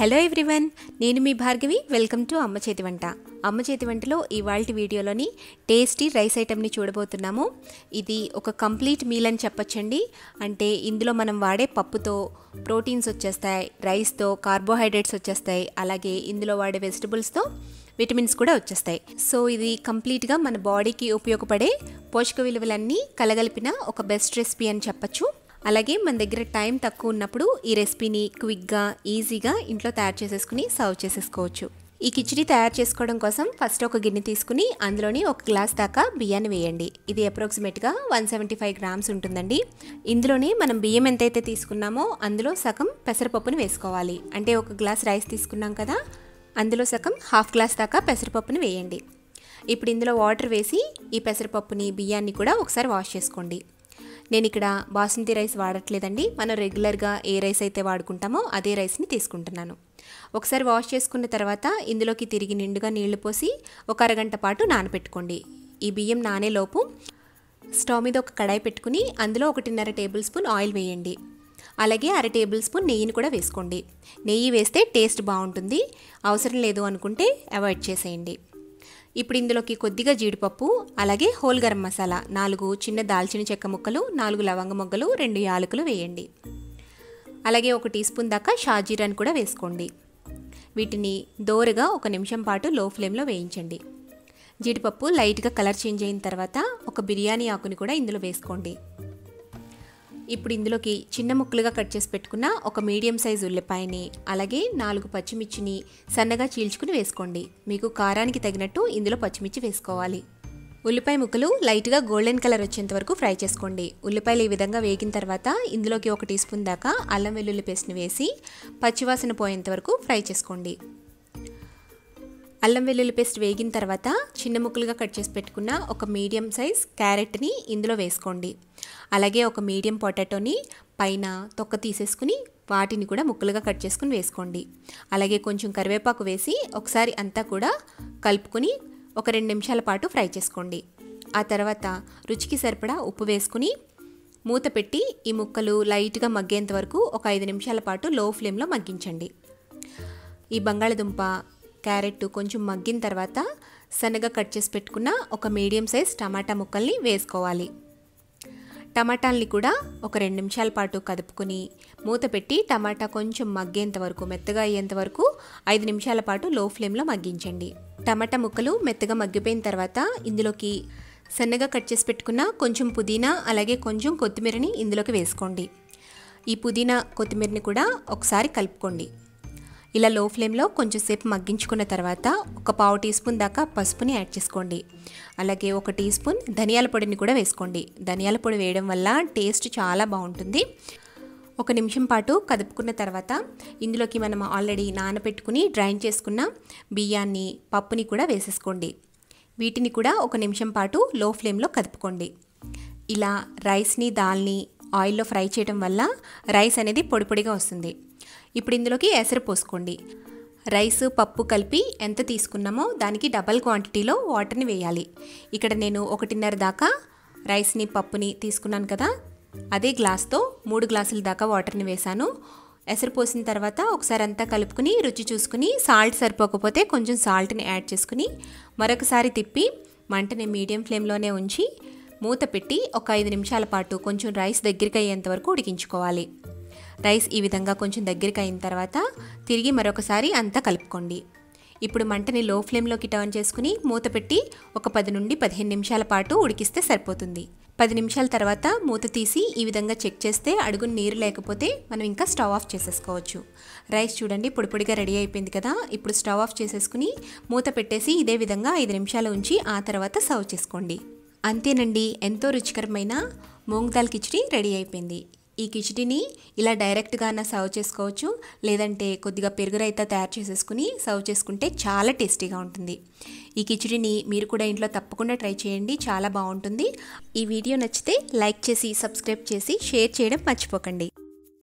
hello everyone నేను మీ Bhargavi welcome to అమ్మ చేతి వంట అమ్మ చేతి వంటలో ఇవాళ వీడియోలోని టేస్టీ రైస్ ఐటెంని చూడబోతున్నాము ఇది ఒక కంప్లీట్ మీల్ అని చెప్పొచ్చండి అంటే ఇందులో మనం వాడే పప్పుతో ప్రోటీన్స్ వచ్చేస్తాయి రైస్తో కార్బోహైడ్రేట్స్ వచ్చేస్తాయి అలాగే ఇందులో వాడే వెజిటబుల్స్తో విటమిన్స్ కూడా వచ్చేస్తాయి సో ఇది కంప్లీట్గా మన బాడీకి ఉపయోగపడే పోషక విలువలన్నీ కలగలిపిన ఒక బెస్ట్ రెసిపీ అని చెప్పచ్చు అలాగే మన దగ్గర టైం తక్కువ ఉన్నప్పుడు ఈ రెసిపీని క్విక్గా ఈజీగా ఇంట్లో తయారు చేసేసుకుని సర్వ్ చేసేసుకోవచ్చు ఈ కిచిడి తయారు చేసుకోవడం కోసం ఫస్ట్ ఒక గిన్నె తీసుకుని అందులోని ఒక గ్లాస్ దాకా బియ్యాన్ని వేయండి ఇది అప్రాక్సిమేట్గా వన్ సెవెంటీ ఫైవ్ గ్రామ్స్ ఉంటుందండి ఇందులోనే మనం బియ్యం ఎంతైతే తీసుకున్నామో అందులో సగం పెసరపప్పుని వేసుకోవాలి అంటే ఒక గ్లాస్ రైస్ తీసుకున్నాం కదా అందులో సగం హాఫ్ గ్లాస్ దాకా పెసరపప్పుని వేయండి ఇప్పుడు ఇందులో వాటర్ వేసి ఈ పెసరపప్పుని బియ్యాన్ని కూడా ఒకసారి వాష్ చేసుకోండి నేను ఇక్కడ బాసుమతి రైస్ వాడట్లేదండి మనం రెగ్యులర్గా ఏ రైస్ అయితే వాడుకుంటామో అదే రైస్ని తీసుకుంటున్నాను ఒకసారి వాష్ చేసుకున్న తర్వాత ఇందులోకి తిరిగి నిండుగా నీళ్లు పోసి ఒక అరగంట పాటు నానబెట్టుకోండి ఈ బియ్యం నానేలోపు స్టవ్ మీద ఒక కడాయి పెట్టుకుని అందులో ఒకటిన్నర టేబుల్ స్పూన్ ఆయిల్ వేయండి అలాగే అర టేబుల్ స్పూన్ నెయ్యిని కూడా వేసుకోండి నెయ్యి వేస్తే టేస్ట్ బాగుంటుంది అవసరం లేదు అనుకుంటే అవాయిడ్ చేసేయండి ఇప్పుడు ఇందులోకి కొద్దిగా జీడిపప్పు అలాగే హోల్ గరం మసాలా నాలుగు చిన్న దాల్చిన చెక్క ముక్కలు నాలుగు లవంగ మొగ్గలు రెండు యాలకులు వేయండి అలాగే ఒక టీ స్పూన్ దాకా షాజీరాని కూడా వేసుకోండి వీటిని దోరగా ఒక నిమిషం పాటు లో ఫ్లేమ్లో వేయించండి జీడిపప్పు లైట్గా కలర్ చేంజ్ అయిన తర్వాత ఒక బిర్యానీ ఆకుని కూడా ఇందులో వేసుకోండి ఇప్పుడు ఇందులోకి చిన్న ముక్కలుగా కట్ చేసి పెట్టుకున్న ఒక మీడియం సైజు ఉల్లిపాయని అలాగే నాలుగు పచ్చిమిర్చిని సన్నగా చీల్చుకుని వేసుకోండి మీకు కారానికి తగినట్టు ఇందులో పచ్చిమిర్చి వేసుకోవాలి ఉల్లిపాయ ముక్కలు లైట్గా గోల్డెన్ కలర్ వచ్చేంత వరకు ఫ్రై చేసుకోండి ఉల్లిపాయలు ఈ విధంగా వేగిన తర్వాత ఇందులోకి ఒక టీ స్పూన్ దాకా అల్లం వెల్లుల్లి పేస్ట్ని వేసి పచ్చివాసన పోయేంత వరకు ఫ్రై చేసుకోండి అల్లం వెల్లుల్లి పేస్ట్ వేగిన తర్వాత చిన్న ముక్కలుగా కట్ చేసి పెట్టుకున్న ఒక మీడియం సైజ్ క్యారెట్ని ఇందులో వేసుకోండి అలాగే ఒక మీడియం పొటాటోని పైన తొక్క తీసేసుకుని వాటిని కూడా ముక్కలుగా కట్ చేసుకుని వేసుకోండి అలాగే కొంచెం కరివేపాకు వేసి ఒకసారి అంతా కూడా కలుపుకొని ఒక రెండు నిమిషాల పాటు ఫ్రై చేసుకోండి ఆ తర్వాత రుచికి సరిపడా ఉప్పు వేసుకుని మూత పెట్టి ఈ ముక్కలు లైట్గా మగ్గేంత వరకు ఒక ఐదు నిమిషాల పాటు లో ఫ్లేమ్లో మగ్గించండి ఈ బంగాళదుంప క్యారెట్ కొంచెం మగ్గిన తర్వాత సన్నగా కట్ చేసి పెట్టుకున్న ఒక మీడియం సైజ్ టమాటా ముక్కల్ని వేసుకోవాలి టమాటాల్ని కూడా ఒక రెండు నిమిషాల పాటు కదుపుకొని మూత పెట్టి టమాటా కొంచెం మగ్గేంత వరకు మెత్తగా అయ్యేంత వరకు ఐదు నిమిషాల పాటు లో ఫ్లేమ్లో మగ్గించండి టమాటా ముక్కలు మెత్తగా మగ్గిపోయిన తర్వాత ఇందులోకి సన్నగా కట్ చేసి పెట్టుకున్న కొంచెం పుదీనా అలాగే కొంచెం కొత్తిమీరని ఇందులోకి వేసుకోండి ఈ పుదీనా కొత్తిమీరని కూడా ఒకసారి కలుపుకోండి ఇలా లో ఫ్లేమ్లో కొంచెం సేపు మగ్గించుకున్న తర్వాత ఒక పావు టీ స్పూన్ దాకా పసుపుని యాడ్ చేసుకోండి అలాగే ఒక టీ స్పూన్ ధనియాల పొడిని కూడా వేసుకోండి ధనియాల పొడి వేయడం వల్ల టేస్ట్ చాలా బాగుంటుంది ఒక నిమిషం పాటు కదుపుకున్న తర్వాత ఇందులోకి మనం ఆల్రెడీ నానబెట్టుకుని డ్రైన్ చేసుకున్న బియ్యాన్ని పప్పుని కూడా వేసేసుకోండి వీటిని కూడా ఒక నిమిషం పాటు లో ఫ్లేమ్లో కదుపుకోండి ఇలా రైస్ని దాల్ని ఆయిల్లో ఫ్రై చేయడం వల్ల రైస్ అనేది పొడి పొడిగా వస్తుంది ఇప్పుడు ఇందులోకి ఎసరు పోసుకోండి రైస్ పప్పు కలిపి ఎంత తీసుకున్నామో దానికి డబల్ క్వాంటిటీలో వాటర్ని వేయాలి ఇక్కడ నేను ఒకటిన్నర దాకా రైస్ని పప్పుని తీసుకున్నాను కదా అదే గ్లాస్తో మూడు గ్లాసుల దాకా వాటర్ని వేశాను ఎసరు పోసిన తర్వాత ఒకసారి అంతా కలుపుకుని రుచి చూసుకుని సాల్ట్ సరిపోకపోతే కొంచెం సాల్ట్ని యాడ్ చేసుకుని మరొకసారి తిప్పి మంటని మీడియం ఫ్లేమ్లోనే ఉంచి మూత పెట్టి ఒక ఐదు నిమిషాల పాటు కొంచెం రైస్ దగ్గరికి అయ్యేంత వరకు ఉడికించుకోవాలి రైస్ ఈ విధంగా కొంచెం దగ్గరికి అయిన తర్వాత తిరిగి మరొకసారి అంతా కలుపుకోండి ఇప్పుడు మంటని లో ఫ్లేమ్లోకి టర్న్ చేసుకుని మూత పెట్టి ఒక పది నుండి పదిహేను నిమిషాల పాటు ఉడికిస్తే సరిపోతుంది పది నిమిషాల తర్వాత మూత తీసి ఈ విధంగా చెక్ చేస్తే అడుగున నీరు లేకపోతే మనం ఇంకా స్టవ్ ఆఫ్ చేసేసుకోవచ్చు రైస్ చూడండి పొడి పొడిగా రెడీ అయిపోయింది కదా ఇప్పుడు స్టవ్ ఆఫ్ చేసేసుకుని మూత పెట్టేసి ఇదే విధంగా ఐదు నిమిషాలు ఉంచి ఆ తర్వాత సర్వ్ చేసుకోండి అంతేనండి ఎంతో రుచికరమైన మూంగ్ దాల్ కిచిడి రెడీ అయిపోయింది ఈ కిచిడిని ఇలా డైరెక్ట్గా సర్వ్ చేసుకోవచ్చు లేదంటే కొద్దిగా పెరుగు రైతా తయారు చేసేసుకుని సర్వ్ చేసుకుంటే చాలా టేస్టీగా ఉంటుంది ఈ కిచిడిని మీరు కూడా ఇంట్లో తప్పకుండా ట్రై చేయండి చాలా బాగుంటుంది ఈ వీడియో నచ్చితే లైక్ చేసి సబ్స్క్రైబ్ చేసి షేర్ చేయడం మర్చిపోకండి